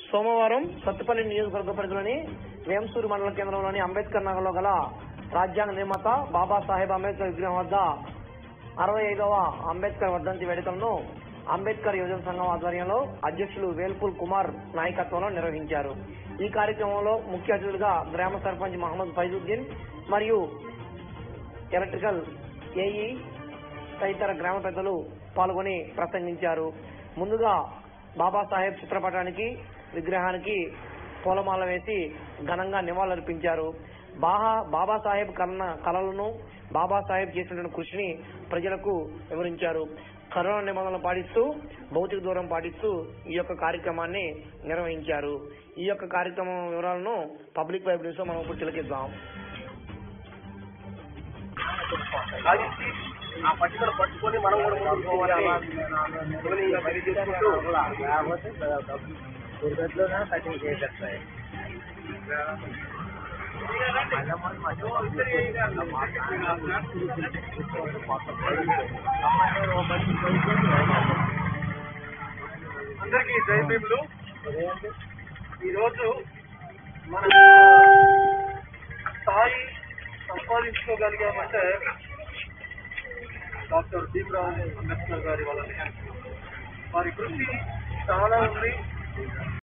సోమవారం సత్తుపల్లి నియోజకవర్గ పరిధిలోని వేంసూరు మండల కేంద్రంలోని అంబేద్కర్ నగర్లో గల రాజ్యాంగ నిర్మాత బాబాసాహెబ్ అంబేద్కర్ విగ్రహం వద్ద అరవై ఐదవ అంబేద్కర్ వర్ధంతి వేడుకలను అంబేద్కర్ యువజన సంఘం ఆధ్వర్యంలో అధ్యక్షులు వేల్పూల్ కుమార్ నాయకత్వంలో నిర్వహించారు ఈ కార్యక్రమంలో ముఖ్య అతిథులుగా గ్రామ సర్పంచ్ మహమ్మద్ ఫైజుద్దీన్ మరియు ఎలక్ట్రికల్ ఏఈ తదితర గ్రామ పెద్దలు పాల్గొని ప్రసంగించారు ముందుగా బాబాసాహెబ్ చిత్రపటానికి విగ్రహానికి పూలమాల వేసి ఘనంగా నివాళులర్పించారు బాహా బాబాసాహెబ్ కన్న కళలను బాబాసాహెబ్ చేసినటువంటి కృషిని ప్రజలకు వివరించారు కరోనా నిబంధనలు పాటిస్తూ భౌతిక దూరం పాటిస్తూ ఈ యొక్క కార్యక్రమాన్ని నిర్వహించారు ఈ యొక్క కార్యక్రమం వివరాలను పబ్లిక్ వైపు న్యూస్ లో మనం ఇప్పుడు తిలకిద్దాం అది ఆ పట్టికలు పట్టుకొని మనం కూడా ముందుకు పోవాలి శివలింగం పని చేసుకుంటూ దుర్గతిలోనే కటింగ్ చేసేస్తాయి అందరికీ జై భీములు ఈరోజు మన స్థాయి సంపాదించుకోగలిగామంటే డాక్టర్ భీమరావు అంబేద్కర్ గారి వల్లనే వారి కృషి చాలా ఉంది